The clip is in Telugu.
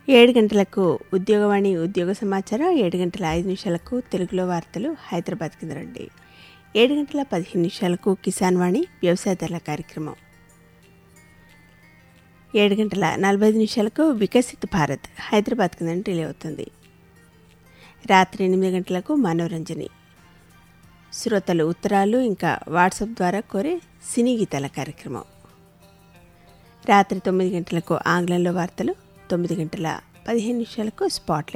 ఏడు గంటలకు ఉద్యోగవాణి ఉద్యోగ సమాచారం ఏడు గంటల ఐదు నిమిషాలకు తెలుగులో వార్తలు హైదరాబాద్ కింద రండి ఏడు గంటల పదిహేను నిమిషాలకు కిసాన్ వాణి వ్యవసాయదారుల కార్యక్రమం ఏడు గంటల నలభై ఐదు నిమిషాలకు వికసిత్ భారత్ హైదరాబాద్ కింద రిలే అవుతుంది రాత్రి ఎనిమిది గంటలకు మనోరంజని శ్రోతలు ఉత్తరాలు ఇంకా వాట్సాప్ ద్వారా కోరే సినీ గీతాల కార్యక్రమం రాత్రి తొమ్మిది గంటలకు ఆంగ్లంలో వార్తలు తొమ్మిది గంటల పదిహేను నిమిషాలకు స్పాట్